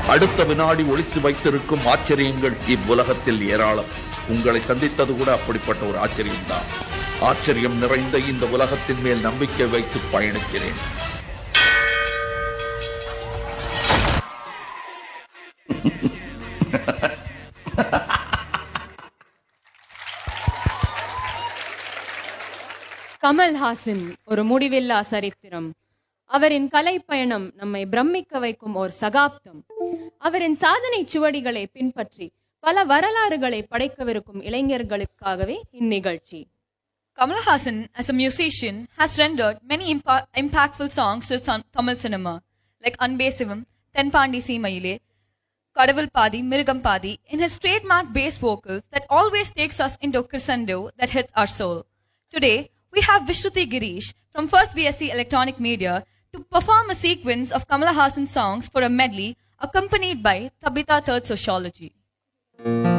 அடுத்த வினாடி ஒளித்து வைத்திருக்கும் ஆச்சரியங்கள் இவ்வுலகத்தில் ஏராளம் உங்களை சந்தித்தது கூட அப்படிப்பட்ட ஒரு ஆச்சரியம்தான் ஆச்சரியம் நிறைந்த இந்த உலகத்தின் மேல் நம்பிக்கை வைத்து பயணிக்கிறேன் கமல்ஹாசன் ஒரு முடிவில்லா சரித்திரம் அவரின் கலைப்பயணம் நம்மை பிரமிக்க வைக்கும் ஒரு சகாப்தம் அவரின் சாதனை சுவடிகளை பின்பற்றி பல வரலாறுகளை படைக்கவிருக்கும் இளைஞர்களுக்காகவே இந்நிகழ்ச்சி Kamal Hassan, as a musician, has rendered many impa- impactful songs to Sam- Tamil cinema, like Anbesivam, Tenpandi Seemaile, Kadavul Padi, Mirgam Padi, in his trademark bass vocals that always takes us into crescendo that hits our soul. Today, we have Vishruti Girish from First BSc Electronic Media to perform a sequence of Kamal Hassan songs for a medley accompanied by Tabitha Third Sociology.